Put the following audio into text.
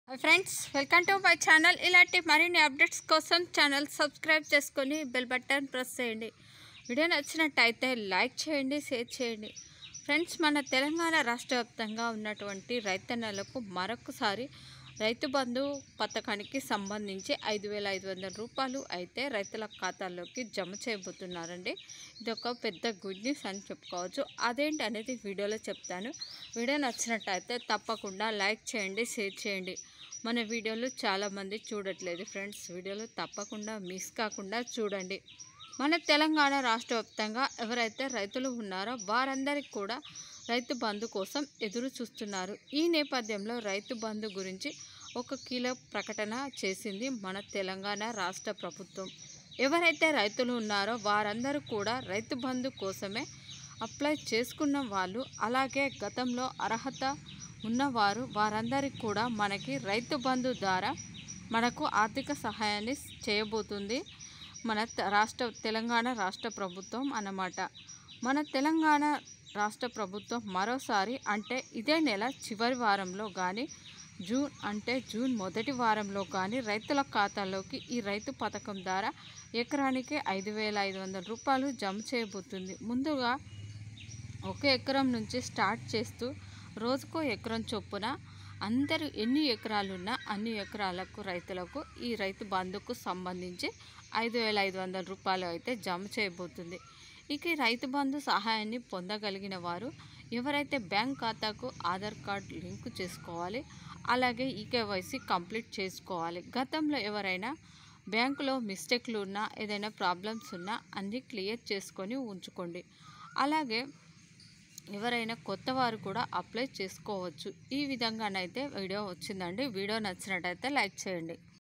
friends welcome to my channel ఇలాంటి మరిన్ని updates కోసం ఛానల్ సబ్స్క్రైబ్ చేసుకొని బెల్ బటన్ ప్రెస్ చేయండి వీడియో నచ్చినట్టయితే లైక్ చేయండి షేర్ చేయండి ఫ్రెండ్స్ మన తెలంగాణ రాష్ట్ర వ్యాప్తంగా ఉన్నటువంటి రైతన్నలకు మరొకసారి రైతు బంధు పథకానికి సంబంధించి ఐదు వేల ఐదు వందల రూపాయలు అయితే రైతుల ఖాతాల్లోకి జమ చేయబోతున్నారండి ఇది ఒక పెద్ద గుడ్ న్యూస్ అని చెప్పుకోవచ్చు అదేంటి అనేది వీడియోలో చెప్తాను వీడియో నచ్చినట్టయితే తప్పకుండా లైక్ చేయండి షేర్ చేయండి మన వీడియోలు చాలామంది చూడట్లేదు ఫ్రెండ్స్ వీడియోలు తప్పకుండా మిస్ కాకుండా చూడండి మన తెలంగాణ రాష్ట్ర వ్యాప్తంగా ఎవరైతే రైతులు ఉన్నారో వారందరికీ కూడా రైతు బంధు కోసం ఎదురు చూస్తున్నారు ఈ నేపథ్యంలో రైతు బంధు గురించి ఒక కీలక ప్రకటన చేసింది మన తెలంగాణ రాష్ట్ర ప్రభుత్వం ఎవరైతే రైతులు ఉన్నారో వారందరూ కూడా రైతు బంధు కోసమే అప్లై చేసుకున్న వాళ్ళు అలాగే గతంలో అర్హత ఉన్నవారు వారందరికీ కూడా మనకి రైతు బంధు ద్వారా మనకు ఆర్థిక సహాయాన్ని చేయబోతుంది మన త- రాష్ట్ర తెలంగాణ రాష్ట్ర ప్రభుత్వం అన్నమాట మన తెలంగాణ రాష్ట్ర ప్రభుత్వం మరోసారి అంటే ఇదే నెల చివరి వారంలో కానీ జూన్ అంటే జూన్ మొదటి వారంలో కానీ రైతుల ఖాతాలోకి ఈ రైతు పథకం ద్వారా ఎకరానికి ఐదు వేల ఐదు వందల రూపాయలు జమ చేయబోతుంది ముందుగా ఒక ఎకరం నుంచి స్టార్ట్ చేస్తూ రోజుకో ఎకరం చొప్పున అందరూ ఎన్ని ఎకరాలున్నా అన్ని ఎకరాలకు రైతులకు ఈ రైతు బంధుకు సంబంధించి ఐదు వేల ఐదు వందల రూపాయలు అయితే జమ చేయబోతుంది ఇక ఈ రైతు బంధు సహాయాన్ని పొందగలిగిన వారు ఎవరైతే బ్యాంక్ ఖాతాకు ఆధార్ కార్డ్ లింక్ చేసుకోవాలి అలాగే ఈకేవైసీ కంప్లీట్ చేసుకోవాలి గతంలో ఎవరైనా బ్యాంకులో మిస్టేక్లు ఉన్నా ఏదైనా ప్రాబ్లమ్స్ ఉన్నా అన్నీ క్లియర్ చేసుకొని ఉంచుకోండి అలాగే ఎవరైనా కొత్త వారు కూడా అప్లై చేసుకోవచ్చు ఈ విధంగానైతే వీడియో వచ్చిందండి వీడియో నచ్చినట్టయితే లైక్ చేయండి